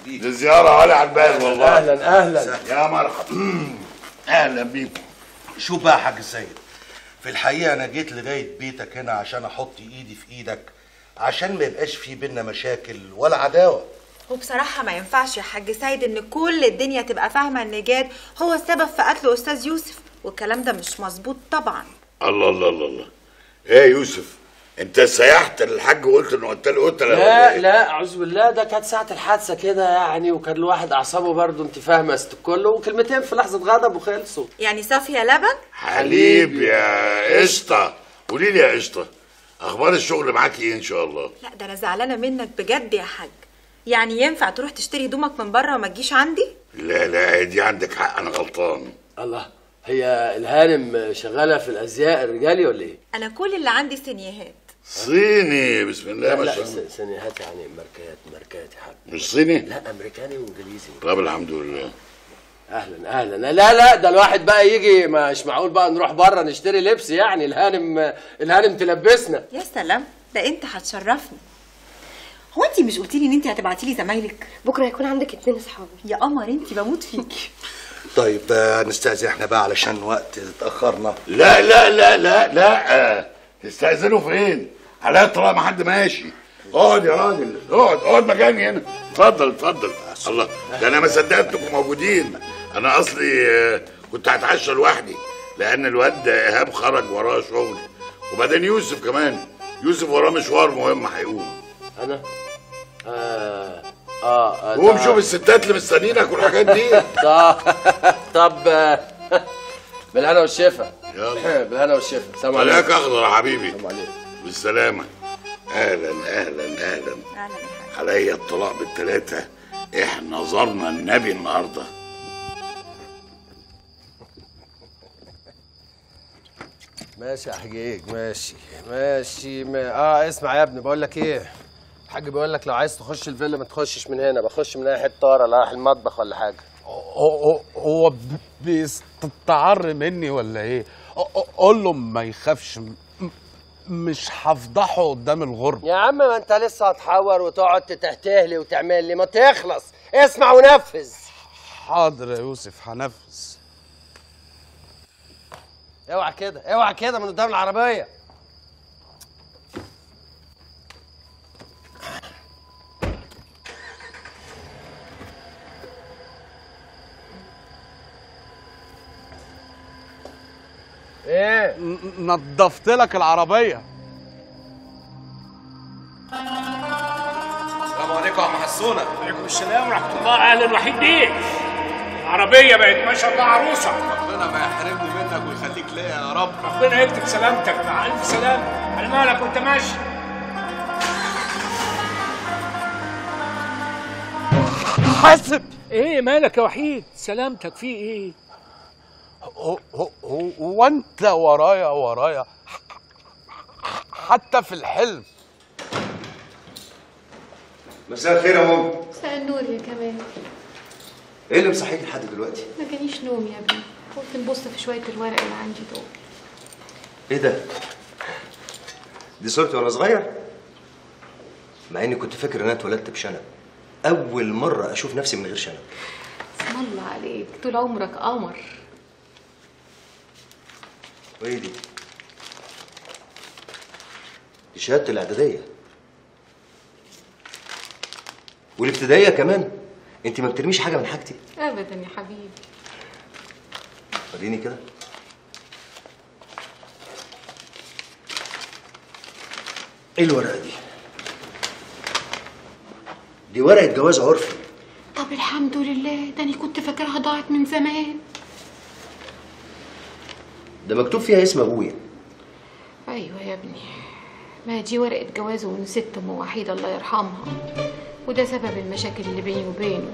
دي زيارة على على البال والله اهلا اهلا يا مرحبا اهلا بيكم شوف بقى يا حاج سيد في الحقيقه انا جيت لغايه بيتك هنا عشان احط ايدي في ايدك عشان ما يبقاش في بينا مشاكل ولا عداوه وبصراحة ما ينفعش يا حاج سيد ان كل الدنيا تبقى فاهمة ان جاد هو السبب في قتل استاذ يوسف والكلام ده مش مظبوط طبعا الله الله الله الله ايه يا يوسف انت سيحت الحاج وقلت انه قتل قتله ولا لا إيه؟ لا اعوذ بالله ده كانت ساعه الحادثه كده يعني وكان الواحد اعصابه برضه انت فاهمه است كله وكلمتين في لحظه غضب وخلصوا يعني صافية لبن حليب يا قشطة قولي لي يا قشطة اخبار الشغل معاكي ايه ان شاء الله لا ده انا زعلانة منك بجد يا حاج يعني ينفع تروح تشتري هدومك من بره وما تجيش عندي لا لا دي عندك حق انا غلطان الله هي الهانم شغاله في الازياء الرجالي ولا ايه؟ انا كل اللي عندي سنيهات صيني بسم الله لا ما لا شاء الله س- سنيهات يعني ماركات ماركات يا حاج مش صيني لا امريكاني وانجليزي طب الحمد لله اهلا اهلا لا لا ده الواحد بقى يجي مش معقول بقى نروح بره نشتري لبس يعني الهانم الهانم تلبسنا يا سلام ده انت هتشرفني هو انت مش قلتي لي ان انت هتبعتي لي زمايلك بكره هيكون عندك اتنين اصحاب يا قمر انت بموت فيكي طيب آه، نستأذن احنا بقى علشان وقت اتاخرنا لا لا لا لا لا تستأذنوا فين؟ عليا طالما حد ماشي اقعد يا راجل اقعد اقعد مكاني هنا اتفضل اتفضل الله ده انا ما صدقتكم موجودين انا اصلي آه، كنت هتعشى لوحدي لان الواد ايهاب خرج وراه شغل وبعدين يوسف كمان يوسف وراه مشوار مهم هيقوم انا اه اه, آه قوم ده- شوف الستات اللي مستنيينك والحاجات دي طب طب آه، بالهنا والشفا يلا بالهنا والشفا سلام خليك عليكم اخضر يا حبيبي سلام عليكم بالسلامة اهلا اهلا اهلا عليا الطلاق بالتلاتة احنا زرنا النبي النهارده ماشي يا حجيج ماشي ماشي ما... اه اسمع يا ابني بقول لك ايه الحاج بيقول لك لو عايز تخش الفيلا ما تخشش من هنا بخش من اي حته ورا لا رايح المطبخ ولا حاجه هو هو بيستعر مني ولا ايه؟ قول له ما يخافش م- مش هفضحه قدام الغرب يا عم ما انت لسه هتحور وتقعد تتهتهلي وتعمل لي ما تخلص اسمع ونفذ حاضر يا يوسف هنفذ اوعى كده اوعى كده من قدام العربيه ايه نظفت لك العربيه السلام عليكم يا عم حسونه وعليكم السلام ورحمه الله اهلا وحيد بيه العربيه بقت ما شاء الله عروسه ربنا ما يحرمني منك ويخليك ليا يا رب ربنا يكتب سلامتك مع الف سلامه على مالك وانت ماشي حاسب ايه مالك يا وحيد سلامتك في ايه هو هو هو انت ورايا ورايا حتى في الحلم مساء الخير يا ماما مساء النور يا كمان ايه اللي مصحيك لحد دلوقتي ما جانيش نوم يا ابني قلت نبص في شويه الورق اللي عندي دول ايه ده دي صورتي وانا صغير مع اني كنت فاكر ان انا اتولدت بشنب اول مره اشوف نفسي من غير شنب اسم الله عليك طول عمرك قمر وايه دي دي شهاده الاعداديه والابتدائيه كمان انت ما بترميش حاجه من حاجتي ابدا يا حبيبي وريني كده ايه الورقه دي دي ورقه جواز عرفي طب الحمد لله ده انا كنت فاكرها ضاعت من زمان ده مكتوب فيها اسم ابويا ايوه يا ابني ما دي ورقه جوازه من ست ام وحيده الله يرحمها وده سبب المشاكل اللي بيني وبينه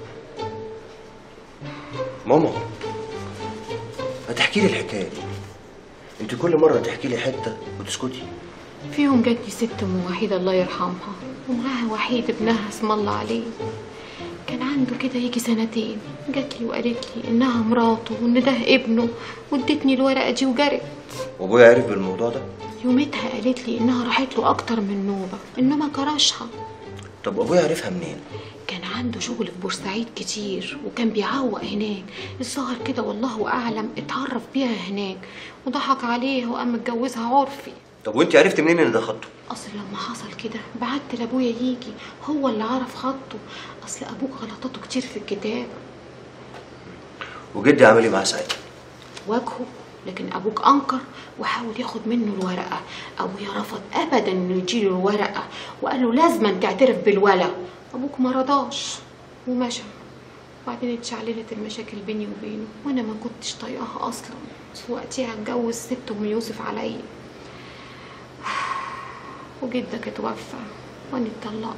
ماما ما تحكي لي الحكايه دي انت كل مره تحكي لي حته وتسكتي في يوم جاتني ست ام وحيده الله يرحمها ومعاها وحيد ابنها اسم الله عليه كان عنده كده يجي سنتين جات لي وقالت لي انها مراته وان ده ابنه وادتني الورقه دي وجرت وابويا عرف بالموضوع ده يومتها قالت لي انها راحت له اكتر من نوبه انه ما كرشها طب ابويا عرفها منين كان عنده شغل في بورسعيد كتير وكان بيعوق هناك الظاهر كده والله اعلم اتعرف بيها هناك وضحك عليها وقام متجوزها عرفي طب وانت عرفت منين ان ده خطه اصل لما حصل كده بعت لابويا يجي هو اللي عرف خطه اصل ابوك غلطاته كتير في الكتاب وجدي عمل ايه معاه ساعتها واجهه لكن ابوك انكر وحاول ياخد منه الورقه ابويا رفض ابدا انه يديله الورقه وقال له لازم تعترف بالولا ابوك ما رضاش ومشى وبعدين اتشعللت المشاكل بيني وبينه وانا ما كنتش طايقاها اصلا وقتها اتجوز ست ام يوسف عليا وجدك اتوفى وانا اتطلقت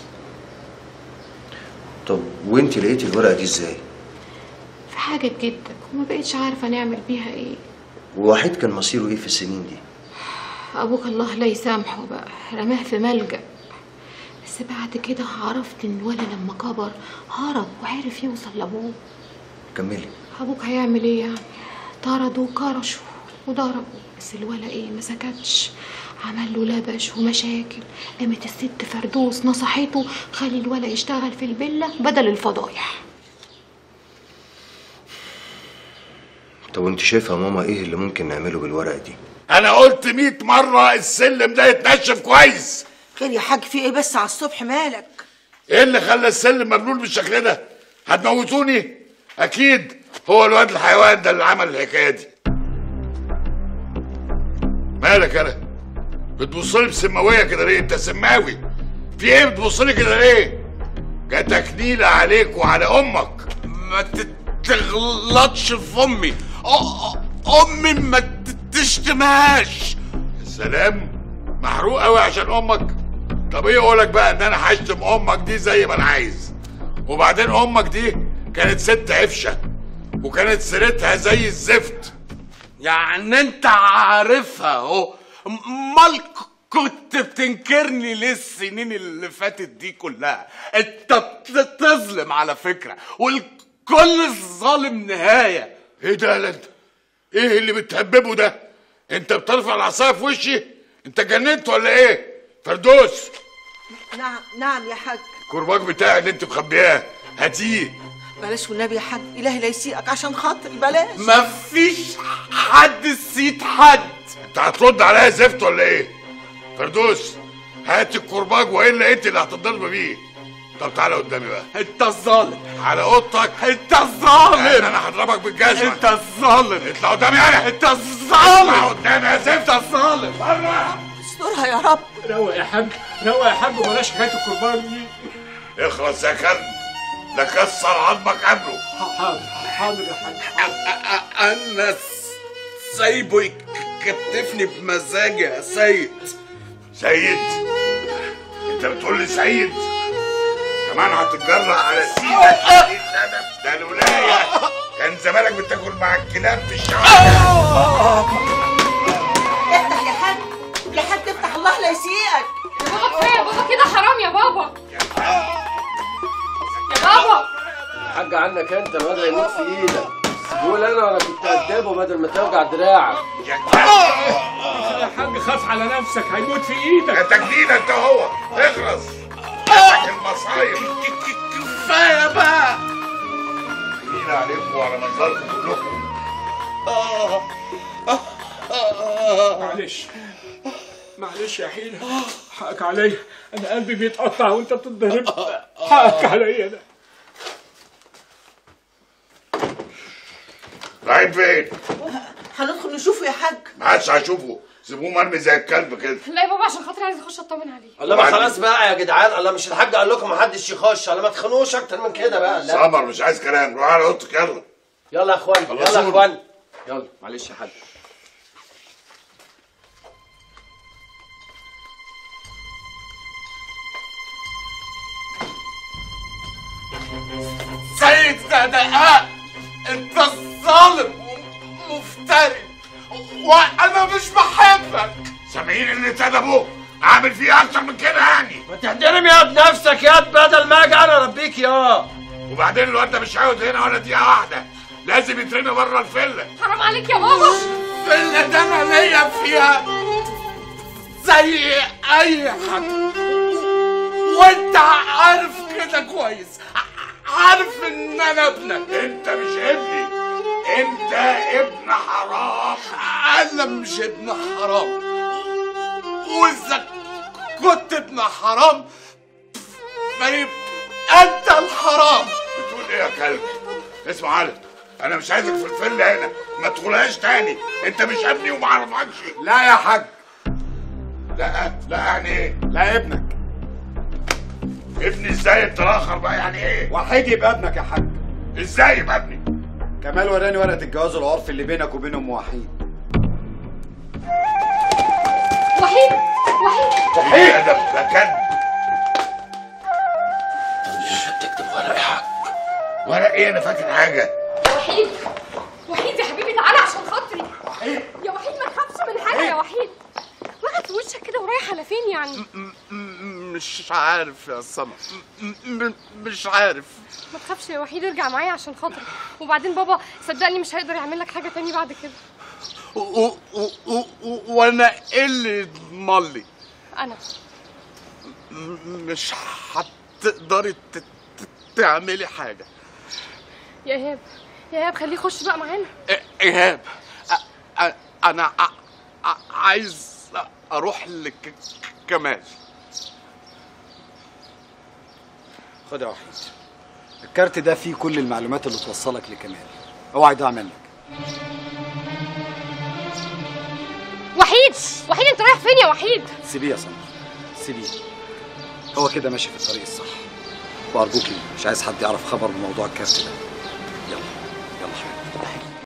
طب وانت لقيتي الورقه دي ازاي في حاجة جدك وما بقتش عارفة نعمل بيها ايه ووحيد كان مصيره ايه في السنين دي أبوك الله لا يسامحه بقى رماه في ملجأ بس بعد كده عرفت إن الولد لما كبر هرب وعرف يوصل لأبوه كملي أبوك هيعمل إيه يعني طردوا وكرشوا وضربوا بس الولا إيه ما سكتش عمل له لبش ومشاكل قامت الست فردوس نصحته خلي الولا يشتغل في الفيلا بدل الفضايح طب وانت شايفه يا ماما ايه اللي ممكن نعمله بالورقه دي انا قلت 100 مره السلم ده يتنشف كويس خير يا حاج في ايه بس على الصبح مالك ايه اللي خلى السلم مبلول بالشكل ده هتموتوني اكيد هو الواد الحيوان ده اللي عمل الحكايه دي مالك انا بتبصلي بسماويه كده ليه انت سماوي في ايه بتبصلي كده ليه جاتك نيله عليك وعلى امك ما تغلطش في امي أ- أ- امي ما ت- تشتمهاش سلام محروق قوي عشان امك طب ايه اقولك بقى ان انا هشتم امك دي زي ما انا عايز وبعدين امك دي كانت ست عفشه وكانت سيرتها زي الزفت يعني انت عارفها اهو امال ك- كنت بتنكرني ليه السنين اللي فاتت دي كلها انت بتظلم على فكره والكل ظالم نهايه ايه ده يا انت ايه اللي بتهببه ده انت بترفع العصايه في وشي انت جننت ولا ايه فردوس نعم نعم يا حاج الكرباج بتاعي اللي انت مخبياه هاتيه بلاش والنبي يا حاج الهي لا يسيئك عشان خاطري بلاش مفيش حد سيد حد انت هترد عليا زفت ولا ايه فردوس هات الكرباج والا انت اللي هتضرب بيه طب تعالى قدامي بقى انت الظالم على اوضتك انت الظالم انا هضربك بالجزمه انت الظالم اطلع قدامي انا انت الظالم اطلع قدامي يا زفت انت الظالم استرها يا رب روق يا حاج روق يا حاج وبلاش حكايه القربان دي اخلص يا كلب لا كسر عظمك قبله حاضر حاضر يا حاج انا س- سايبه يكتفني بمزاجي يا سيد سيد انت بتقول لي سيد كمان هتتجرأ على سيدك سيد ده ده, ده الولايه كان زمانك بتاكل مع الكلاب في الشوارع افتح يا حاج يا حاج افتح الله لا يسيئك بابا كفاية يا بابا كده حرام يا بابا يا بابا حاج عنك انت الواد هيموت في ايدك قول انا انا كنت ادبه بدل ما توجع دراعك يا حاج خاف على نفسك هيموت في ايدك يا تجنين انت هو اخلص لك المصايب كفايه بقى تجنين عليكم وعلى منظركم كلكم معلش معلش يا حيلة حقك عليا انا قلبي بيتقطع وانت بتتضرب حقك عليا ده رايح فين؟ هندخل نشوفه يا حاج ما عادش هشوفه سيبوه مرمي زي الكلب كده لا يا بابا عشان خاطري عايز اخش اطمن عليه الله ما خلاص بقى يا جدعان الله مش الحاج قال لكم محدش يخش الله ما تخنوش اكتر من كده بقى لا سمر مش عايز كلام روح على اوضتك يلا يلا يا اخوان يلا خلصونا. يا اخوان يلا معلش يا حاج سيد زدقاء انت الظالم ومفتري وانا مش بحبك سامعين اللي ابوه اعمل فيه اكتر من كده يعني ما تحترم يا بنفسك يا بدل ما اجي انا اربيك يا وبعدين الواد ده مش عاوز هنا ولا دقيقه واحده لازم يترمي بره الفيلا حرام عليك يا بابا الفيلا ده انا ليا فيها زي اي حد وانت عارف كده كده كويس ع- عارف ان انا ابنك انت مش ابني انت ابن حرام انا مش ابن حرام واذا كنت ابن حرام فيبقى انت الحرام بتقول ايه يا كلب اسمع علي انا مش عايزك في الفيلا هنا ما تدخلهاش تاني انت مش ابني وما اعرفكش لا يا حاج لا لا يعني ايه لا ابنك ابني ازاي اتراخر بقى يعني ايه وحيد يبقى ابنك يا حاج ازاي يبقى ابني كمال وراني ورقه الجواز العرفي اللي بينك وبين ام وحيد وحيد وحيد وحيد ده ده كذب تكتب ورق يا حاج ورق ايه انا فاكر حاجه وحيد وحيد يا حبيبي تعالى عشان خاطري وحيد يا وحيد ما تخافش من حاجه يا وحيد واخد في وشك كده ورايح على فين يعني مش عارف يا سما م- م- مش عارف ما تخافش يا وحيد ارجع معايا عشان خاطري وبعدين بابا صدقني مش هيقدر يعمل لك حاجه تاني بعد كده و- و- و- و- وانا ايه اللي يضمن لي انا م- مش هتقدري ت- ت- تعملي حاجه يا ايهاب يا ايهاب خليه يخش بقى معانا إ- ايهاب أ- أ- انا ع- ع- عايز اروح لك كمال خد يا وحيد الكارت ده فيه كل المعلومات اللي توصلك لكمال اوعى يضيع منك وحيد وحيد انت رايح فين يا وحيد سيبيه يا سمر سيبيه هو كده ماشي في الطريق الصح وارجوكي مش عايز حد يعرف خبر بموضوع الكارت ده